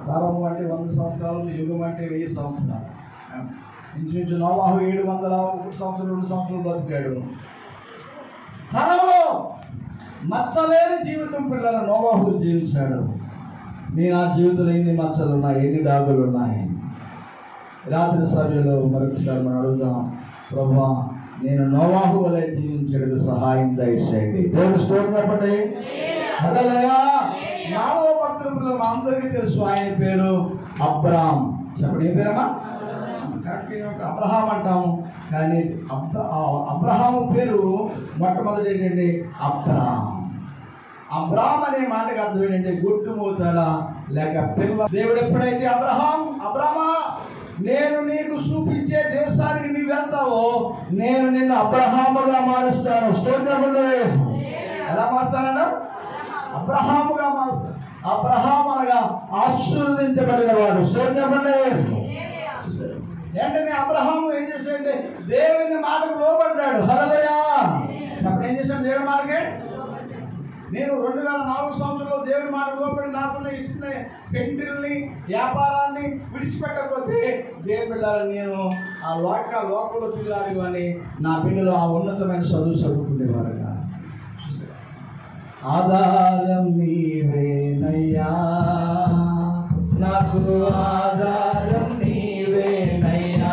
తరం అంటే వంద సంవత్సరాలు యుగం అంటే వెయ్యి సంవత్సరాలు ఇంచుమించు నోవాహు ఏడు వందల ఒకటి సంవత్సరం రెండు సంవత్సరాలు బతికాడు తరంలో మచ్చలేని జీవితం పిల్లల నోవాహు జీవించాడు నీ నా జీవితంలో ఎన్ని మచ్చలు ఉన్నాయి ఎన్ని డాగులు ఉన్నాయి రాత్రి సభ్యులు మరొకసారి మనం అడుగుదాం ప్రభా నేను నోవాహు వలె జీవించడానికి సహాయం దయచేయండి దేవుడు స్టోర్ చెప్పండి హల్లెలూయా నాలుగో భక్తుల పిల్లలు మా అందరికీ తెలుసు ఆయన పేరు అబ్రామ్ చెప్పండి ఏం పేరమ్మా కరెక్ట్ ఏమంటే అబ్రహాం అంటాము కానీ అబ్ర అబ్రహాము పేరు మొట్టమొదటి ఏంటండి అబ్రామ్ అబ్రామ్ అనే మాటకి అర్థం ఏంటంటే గుట్టు మూతల లేక పిల్ల దేవుడు ఎప్పుడైతే అబ్రహాం అబ్రామా నేను నీకు చూపించే దేశానికి నీవు వెళ్తావో నేను నిన్ను అబ్రహాముగా మారుస్తాను స్తోత్రములు ఎలా మారుస్తానన్నా అబ్రహాముగా మారుస్తాను అబ్రహాం అనగా ఆశీర్వదించబడిన వాడు స్తోత్రములు వెంటనే అబ్రహాము ఏం చేశాడంటే దేవుని మాటకు లోబడ్డాడు హలలోయా అప్పుడు ఏం చేశాడు దేవుని మాటకి నేను రెండు వేల నాలుగు సంవత్సరంలో దేవుని మాట లోపడి నాకున్న ఇస్తున్న పెంటిల్ని వ్యాపారాన్ని విడిచిపెట్టకపోతే దేవుని బిడ్డాలని నేను ఆ లోక లోకంలో తిరిగాడు కానీ నా బిడ్డలు ఆ ఉన్నతమైన చదువు చదువుకునేవారుగా చూసారా? ఆధారం నీవేనయ్యా నాకు ఆధారం నీవేనయ్యా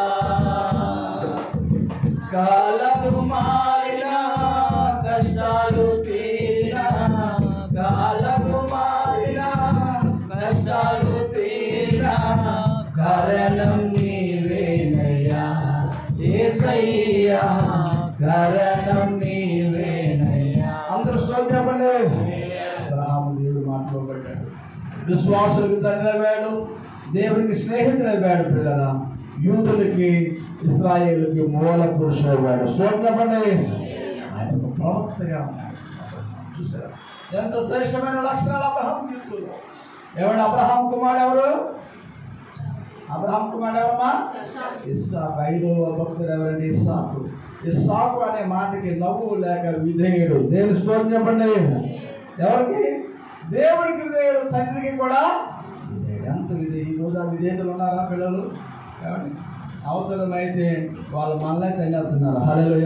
కాలము మారినా కష్టాలు తీరా కాలము మారినా కష్టాలు తీరా కారణం నీవేనయ్యా ఏసయ్యా కారణం నీవేనయ్యా అందరూ స్తోత్రం చెప్పండి అబ్రహాము దేవుడు మాట్లాడబడ్డాడు విశ్వాసులకు తండ్రి దేవునికి స్నేహితులయ్యాడు పిల్లల యూదులకి ఇస్రాయేలుకి మూల పురుషుడయ్యాడు స్తోత్రపండి ఆయన ఒక ప్రవక్తగా ఉన్నాడు చూసారా ఎంత శ్రేష్టమైన లక్షణాలు అబ్రహాం జీవితంలో ఎవడు అబ్రహాం కుమారుడు ఎవరు అబ్రహాం కుమారుడు ఎవరమ్మా ఇస్సాకు ఐదవ భక్తుడు ఎవరండి ఇస్సాకు ఇస్సాకు అనే మాటకి నవ్వు లేక విధేయుడు దేవుని స్తోత్రం చెప్పండి ఎవరికి దేవుడికి విధేయుడు తండ్రికి కూడా విధేయుడు. ఎంత విధేయ ఈ రోజు ఆ విధేయతలు ఉన్నారా పిల్లలు ఏమండి అవసరమైతే వాళ్ళు మనల్ని తన్నేస్తున్నారు హలోయ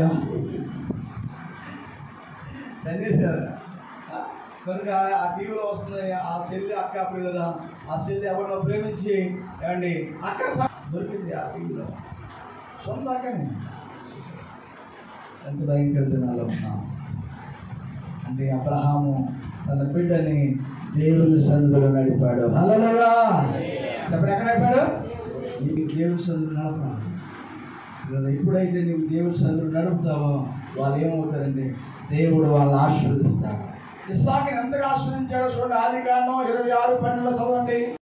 తన్నేశారు కనుక ఆ టీవీలో వస్తున్నాయి ఆ చెల్లి అక్క పిల్లల ఆ చెల్లి ఎవరినో ప్రేమించి ఏమండి అక్కడ స- దొరికింది ఆ టీవీలో సొంత అక్కని ఎంత భయంకర దినాలు ఉన్నాం అంటే అబ్రహాము తన బిడ్డని దేవుని సందులో నడిపాడు హల్లెలూయా చెప్పండి ఎక్కడ నడిపాడు నీకు దేవుని సందులో నడపాలి ఇలా ఎప్పుడైతే నీవు దేవుని సందులో నడుపుతావో వాళ్ళు ఏమవుతారంటే దేవుడు వాళ్ళని ఆశీర్వదిస్తాడు ఇస్సాకిని ఎంతగా ఆశీర్వదించాడో చూడండి ఆది కాండం ఇరవై ఆరు పన్నెండులో చదవండి